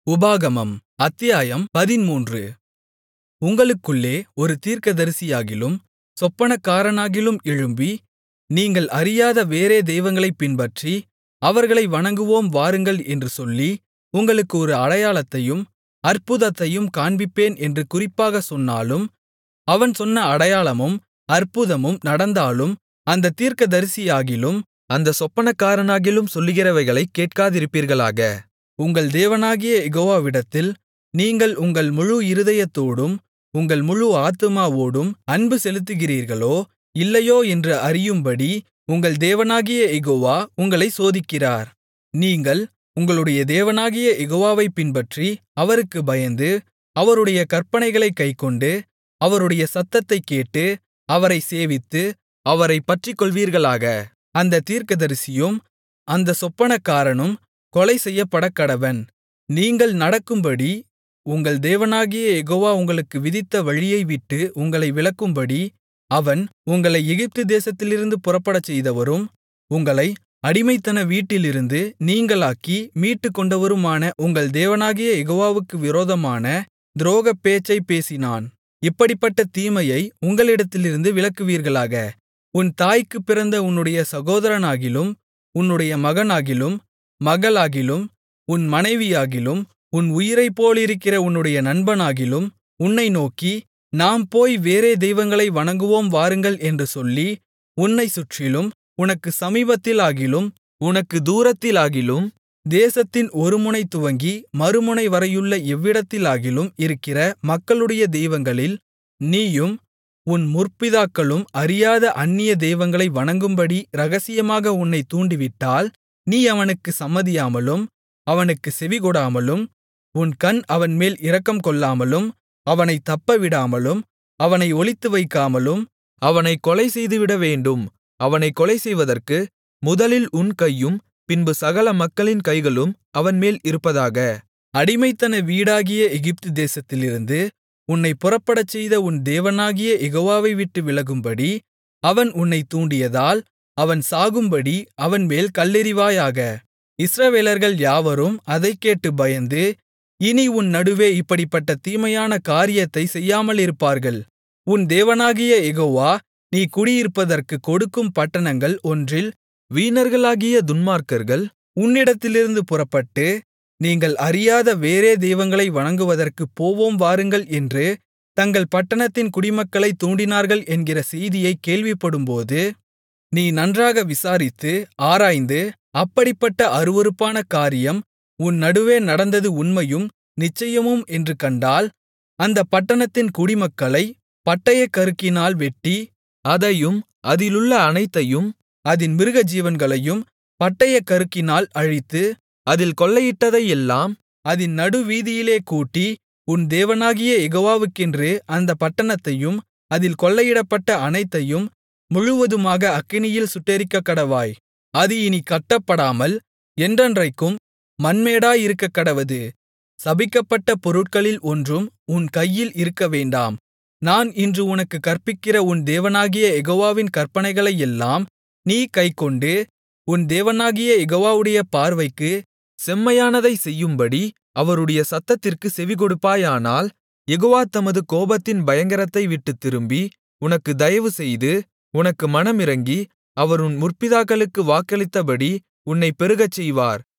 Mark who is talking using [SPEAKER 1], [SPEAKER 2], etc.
[SPEAKER 1] உபாகமம் அத்தியாயம் பதிமூன்று உங்களுக்குள்ளே ஒரு தீர்க்கதரிசியாகிலும் சொப்பனக்காரனாகிலும் எழும்பி நீங்கள் அறியாத வேறே தெய்வங்களைப் பின்பற்றி அவர்களை வணங்குவோம் வாருங்கள் என்று சொல்லி உங்களுக்கு ஒரு அடையாளத்தையும் அற்புதத்தையும் காண்பிப்பேன் என்று குறிப்பாகச் சொன்னாலும் அவன் சொன்ன அடையாளமும் அற்புதமும் நடந்தாலும் அந்தத் தீர்க்கதரிசியாகிலும் அந்தச் சொப்பனக்காரனாகிலும் சொல்லுகிறவைகளைக் கேட்காதிருப்பீர்களாக உங்கள் தேவனாகிய யெகோவாவிடத்தில் நீங்கள் உங்கள் முழு இருதயத்தோடும் உங்கள் முழு ஆத்துமாவோடும் அன்பு செலுத்துகிறீர்களோ இல்லையோ என்று அறியும்படி உங்கள் தேவனாகிய யெகோவா உங்களைச் சோதிக்கிறார் நீங்கள் உங்களுடைய தேவனாகிய யெகோவாவைப் பின்பற்றி அவருக்குப் பயந்து அவருடைய கற்பனைகளைக் கைக்கொண்டு அவருடைய சத்தத்தைக் கேட்டு அவரைச் சேவித்து அவரைப் பற்றிக்கொள்வீர்களாக அந்தத் தீர்க்கதரிசியும் அந்தச் சொப்பனக்காரனும் கொலை செய்யப்படக்கடவன் நீங்கள் நடக்கும்படி உங்கள் தேவனாகிய யெகோவா உங்களுக்கு விதித்த வழியைவிட்டு உங்களை விலக்கும்படி அவன் உங்களை எகிப்து தேசத்திலிருந்து புறப்படச்செய்தவரும் உங்களை அடிமைத்தன வீட்டிலிருந்து நீங்கலாக்கி மீட்டுக்கொண்டவருமான உங்கள் தேவனாகிய யெகோவாவுக்கு விரோதமான துரோகப் பேச்சைப் பேசினான் இப்படிப்பட்ட தீமையை உங்களிடத்திலிருந்து விலக்குவீர்களாக உன் தாய்க்குப் பிறந்த உன்னுடைய சகோதரனாகிலும் உன்னுடைய மகனாகிலும் மகளாகிலும் உன் மனைவியாகிலும் உன் உயிரைப்போலிருக்கிற உன்னுடைய நண்பனாகிலும் உன்னை நோக்கி நாம் போய் வேறே தெய்வங்களை வணங்குவோம் வாருங்கள் என்று சொல்லி உன்னைச் சுற்றிலும் உனக்கு சமீபத்திலாகிலும் உனக்கு தூரத்திலாகிலும் தேசத்தின் ஒருமுனை துவங்கி மறுமுனை வரையுள்ள எவ்விடத்திலாகிலும் இருக்கிற மக்களுடைய தெய்வங்களில் நீயும் உன் முற்பிதாக்களும் அறியாத அந்நிய தெய்வங்களை வணங்கும்படி இரகசியமாக உன்னைத் தூண்டிவிட்டால் நீ அவனுக்குச் சம்மதியாமலும் அவனுக்குச் செவிகொடாமலும் உன் கண் அவன்மேல் இரக்கம் கொள்ளாமலும் அவனைத் தப்பவிடாமலும் அவனை ஒளித்துவைக்காமலும் அவனைக் கொலை செய்துவிடவேண்டும் அவனைக் கொலை செய்வதற்கு முதலில் உன் கையும் பின்பு சகல மக்களின் கைகளும் அவன்மேல் இருப்பதாக அடிமைத்தன வீடாகிய எகிப்து தேசத்திலிருந்து உன்னைப் புறப்படச்செய்த உன் தேவனாகிய யெகோவாவை விட்டு விலகும்படி அவன் உன்னைத் தூண்டியதால் அவன் சாகும்படி அவன்மேல் கல்லெறிவாயாக இஸ்ரவேலர்கள் யாவரும் அதைக் கேட்டு பயந்து இனி உன் நடுவே இப்படிப்பட்ட தீமையான காரியத்தைச் செய்யாமலிருப்பார்கள் உன் தேவனாகிய யெகோவா நீ குடியிருப்பதற்குக் கொடுக்கும் பட்டணங்கள் ஒன்றில் வீணர்களாகிய துன்மார்க்கர்கள் உன்னிடத்திலிருந்து புறப்பட்டு நீங்கள் அறியாத வேறே தெய்வங்களை வணங்குவதற்குப் போவோம் வாருங்கள் என்று தங்கள் பட்டணத்தின் குடிமக்களைத் தூண்டினார்கள் என்கிற செய்தியைக் கேள்விப்படும்போது நீ நன்றாக விசாரித்து ஆராய்ந்து அப்படிப்பட்ட அருவருப்பான காரியம் உன் நடுவே நடந்தது உண்மையும் நிச்சயமும் என்று கண்டால் அந்தப் பட்டணத்தின் குடிமக்களை பட்டயக்கருக்கினால் வெட்டி அதையும் அதிலுள்ள அனைத்தையும் அதின் மிருகஜீவன்களையும் பட்டயக்கருக்கினால் அழித்து அதில் கொள்ளையிட்டதையெல்லாம் அதின் நடுவீதியிலே கூட்டி உன் தேவனாகிய யெகோவாவுக்கென்று அந்தப் பட்டணத்தையும் அதில் கொள்ளையிடப்பட்ட அனைத்தையும் முழுவதுமாக அக்கினியில் சுட்டெரிக்கக்கடவாய் அது இனி கட்டப்படாமல் என்றென்றைக்கும் மண்மேடாயிருக்கக்கடவது சபிக்கப்பட்ட பொருட்களில் ஒன்றும் உன் கையில் இருக்கவேண்டாம் நான் இன்று உனக்குக் கற்பிக்கிற உன் தேவனாகிய யெகோவாவின் கற்பனைகளையெல்லாம் நீ கைக்கொண்டு உன் தேவனாகிய யெகோவாவுடைய பார்வைக்கு செம்மையானதைச் செய்யும்படி அவருடைய சத்தத்திற்குச் செவிகொடுப்பாயானால் யெகோவா தமது கோபத்தின் பயங்கரத்தை விட்டுத் திரும்பி உனக்கு தயவுசெய்து உனக்கு மனமிரங்கி அவர் உன் முற்பிதாக்களுக்கு வாக்களித்தபடி உன்னைப் பெருகச் செய்வார்